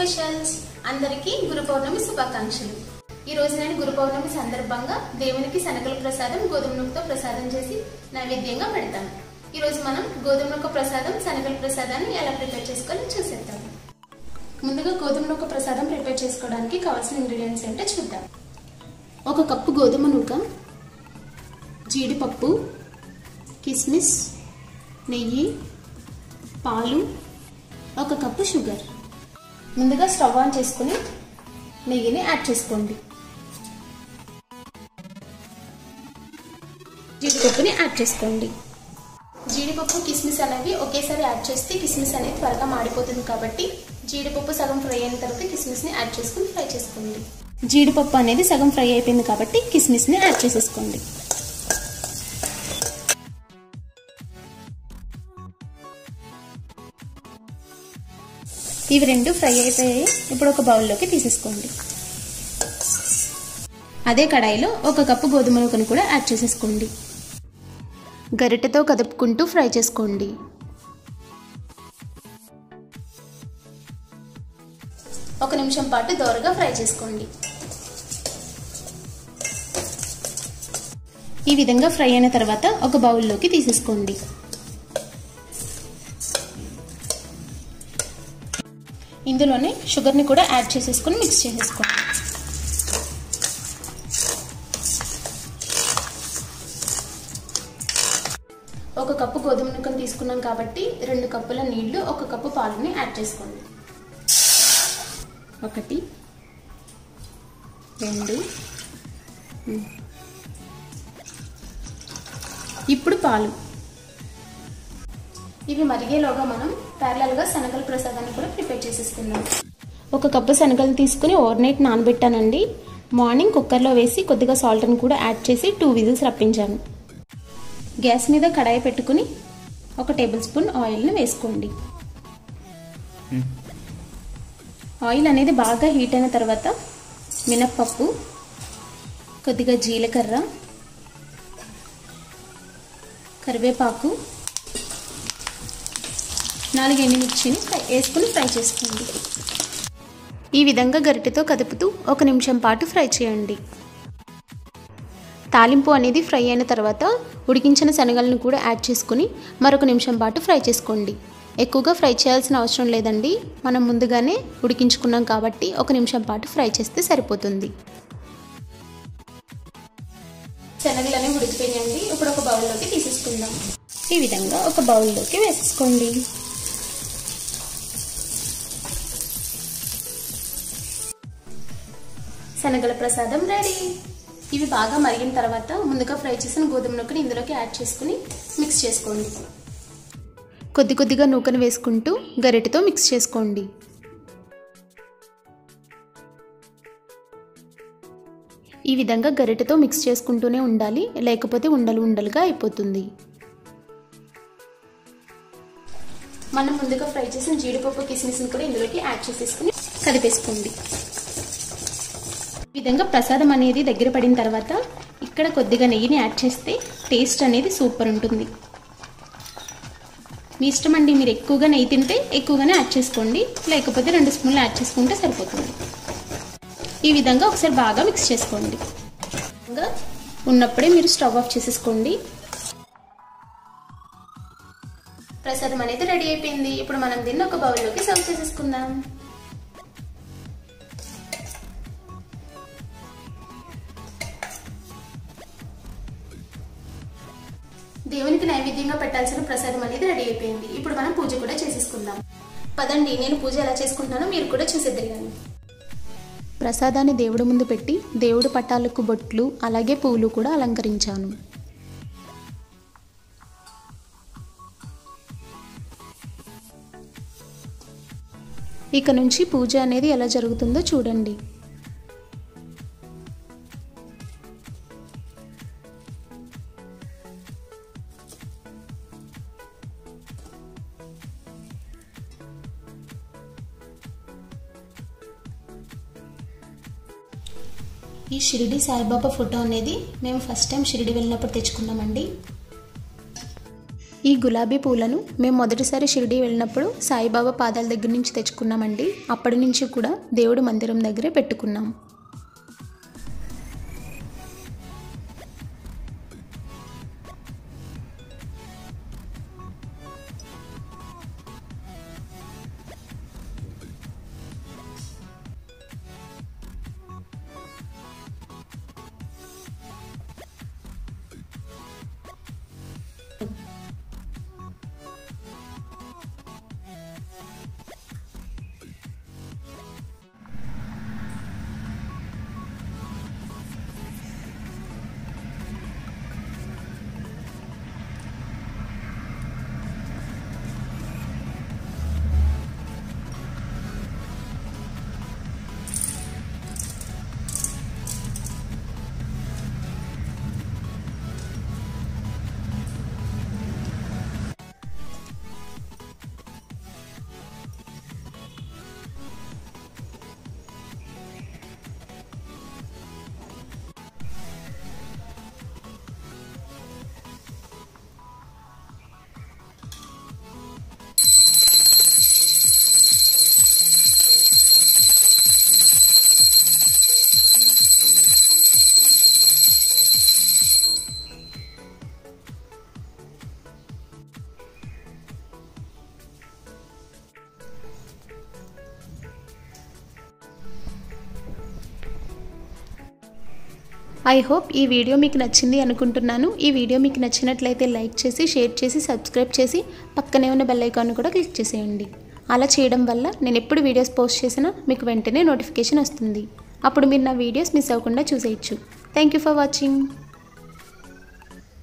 specials అందరికీ గురు పౌర్ణమి శుభాకాంక్షలు ఈ రోజు నేను గురు పౌర్ణమి సందర్భంగా దేవునికి శనగల ప్రసాదం గోధుమ నూకతో ప్రసాదం చేసి నైవేద్యంగా పెడతాను ఈ రోజు మనం గోధుమ నూక ప్రసాదం శనగల ప్రసాదాన్ని ఎలా ప్రిపేర్ చేసుకోవాలో చూసేద్దాం ముందుగా గోధుమ నూక ప్రసాదం ప్రిపేర్ చేసుకోవడానికి కావాల్సిన ఇంగ్రీడియంట్స్ ఏంటో చూద్దాం ఒక కప్పు గోధుమ నూక జీడిపప్పు కిస్మిస్ నెయ్యి పాలు ఒక కప్పు షుగర్ ముందుగా స్టవ్ ఆన్ చేసుకుని నెయ్యిని యాడ్ చేసుకోండి జీడిపప్పుని యాడ్ చేసుకోండి జీడిపప్పు కిస్మిస్ అనేవి ఒకేసారి యాడ్ చేస్తే కిస్మిస్ అనేది త్వరగా మాడిపోతుంది కాబట్టి జీడిపప్పు సగం ఫ్రై అయిన తర్వాత కిస్మిస్ని యాడ్ చేసుకుని ఫ్రై చేసుకోండి జీడిపప్పు అనేది సగం ఫ్రై అయిపోయింది కాబట్టి కిస్మిస్ని యాడ్ చేసేసుకోండి ఇవి రెండు ఫ్రై అయిపోయాయి ఇప్పుడు ఒక బౌల్లోకి తీసేసుకోండి అదే కడాయిలో ఒక కప్పు గోధుమ నూకను కూడా యాడ్ చేసేసుకోండి గరిటెతో కదుపుకుంటూ ఫ్రై చేసుకోండి ఒక నిమిషం పాటు దోరగా ఫ్రై చేసుకోండి ఈ విధంగా ఫ్రై అయిన తర్వాత ఒక బౌల్లోకి తీసేసుకోండి ఇందులోనే షుగర్ని కూడా యాడ్ చేసేసుకొని మిక్స్ చేసేసుకోండి ఒక కప్పు గోధుమ నూకను తీసుకున్నాం కాబట్టి రెండు కప్పుల నీళ్లు ఒక కప్పు పాలుని యాడ్ చేసుకోండి ఒకటి రెండు ఇప్పుడు పాలు ఇవి మరిగేలోగా మనం ప్యారలల్గా శనగల ప్రసాదాన్ని కూడా ప్రిపేర్ చేసేసుకుందాం ఒక కప్పు శనగలు తీసుకుని ఓవర్ నైట్ నానబెట్టానండి మార్నింగ్ కుక్కర్లో వేసి కొద్దిగా సాల్ట్ని కూడా యాడ్ చేసి టూ విజిల్స్ రప్పించాను గ్యాస్ మీద కడాయి పెట్టుకుని ఒక టేబుల్ స్పూన్ ఆయిల్ని వేసుకోండి ఆయిల్ అనేది బాగా హీట్ అయిన తర్వాత మినప్పప్పు కొద్దిగా జీలకర్ర కరివేపాకు నాలుగు ఎండుమిర్చిని ఫ్రై వేసుకుని ఫ్రై చేసుకోండి ఈ విధంగా గరిటెతో కదుపుతూ ఒక నిమిషం పాటు ఫ్రై చేయండి తాలింపు అనేది ఫ్రై అయిన తర్వాత ఉడికించిన శనగలను కూడా యాడ్ చేసుకుని మరొక నిమిషం పాటు ఫ్రై చేసుకోండి ఎక్కువగా ఫ్రై చేయాల్సిన అవసరం లేదండి మనం ముందుగానే ఉడికించుకున్నాం కాబట్టి ఒక నిమిషం పాటు ఫ్రై చేస్తే సరిపోతుంది శనగలు అనేవి ఉడికిపోయాయండి ఇప్పుడు ఒక బౌల్లోకి తీసేసుకుందాం ఈ విధంగా ఒక బౌల్లోకి వేసేసుకోండి శనగల ప్రసాదం రెడీ ఇవి బాగా మరిగిన తర్వాత ముందుగా ఫ్రై చేసిన గోధుమ నూకని ఇందులోకి యాడ్ చేసుకుని మిక్స్ చేసుకోండి కొద్ది కొద్దిగా నూకను వేసుకుంటూ గరిటెతో మిక్స్ చేసుకోండి ఈ విధంగా గరిటెతో మిక్స్ చేసుకుంటూనే ఉండాలి లేకపోతే ఉండలు ఉండలుగా అయిపోతుంది మనం ముందుగా ఫ్రై చేసిన జీడిపప్పు కిస్మిస్ని కూడా ఇందులోకి యాడ్ చేసేసుకుని కలిపేసుకోండి ఈ విధంగా ప్రసాదం అనేది దగ్గర పడిన తర్వాత ఇక్కడ కొద్దిగా నెయ్యిని యాడ్ చేస్తే టేస్ట్ అనేది సూపర్ ఉంటుంది మీ ఇష్టం అండి మీరు ఎక్కువగా నెయ్యి తింటే ఎక్కువగానే యాడ్ చేసుకోండి లేకపోతే రెండు స్పూన్లు యాడ్ చేసుకుంటే సరిపోతుంది ఈ విధంగా ఒకసారి బాగా మిక్స్ చేసుకోండి ఉన్నప్పుడే మీరు స్టవ్ ఆఫ్ చేసేసుకోండి ప్రసాదం అనేది రెడీ అయిపోయింది ఇప్పుడు మనం దీన్ని ఒక బౌల్లోకి సర్వ్ చేసేసుకుందాం దేవునికి నైవేద్యంగా పెట్టాల్సిన ప్రసాదం అనేది రెడీ అయిపోయింది ఇప్పుడు మనం పూజ కూడా చేసేసుకుందాం పదండి నేను పూజ ఎలా చేసుకుంటున్నానో మీరు కూడా చూసేద్దరు కానీ ప్రసాదాన్ని దేవుడి ముందు పెట్టి దేవుడి పటాలకు బొట్లు అలాగే పువ్వులు కూడా అలంకరించాను ఇక నుంచి పూజ అనేది ఎలా జరుగుతుందో చూడండి ఈ షిరిడి సాయిబాబా ఫోటో అనేది మేము ఫస్ట్ టైం షిరిడి వెళ్ళినప్పుడు తెచ్చుకున్నామండి ఈ గులాబీ పూలను మేము మొదటిసారి షిరిడి వెళ్ళినప్పుడు సాయిబాబా పాదాల దగ్గర నుంచి తెచ్చుకున్నామండి అప్పటి నుంచి కూడా దేవుడి మందిరం దగ్గరే పెట్టుకున్నాం ఐ హోప్ ఈ వీడియో మీకు నచ్చింది అనుకుంటున్నాను ఈ వీడియో మీకు నచ్చినట్లయితే లైక్ చేసి షేర్ చేసి సబ్స్క్రైబ్ చేసి పక్కనే ఉన్న బెల్ ఐకాన్ కూడా క్లిక్ చేసేయండి అలా చేయడం వల్ల నేను ఎప్పుడు వీడియోస్ పోస్ట్ చేసినా మీకు వెంటనే నోటిఫికేషన్ వస్తుంది అప్పుడు మీరు నా వీడియోస్ మిస్ అవ్వకుండా చూసేయచ్చు థ్యాంక్ యూ ఫర్ వాచింగ్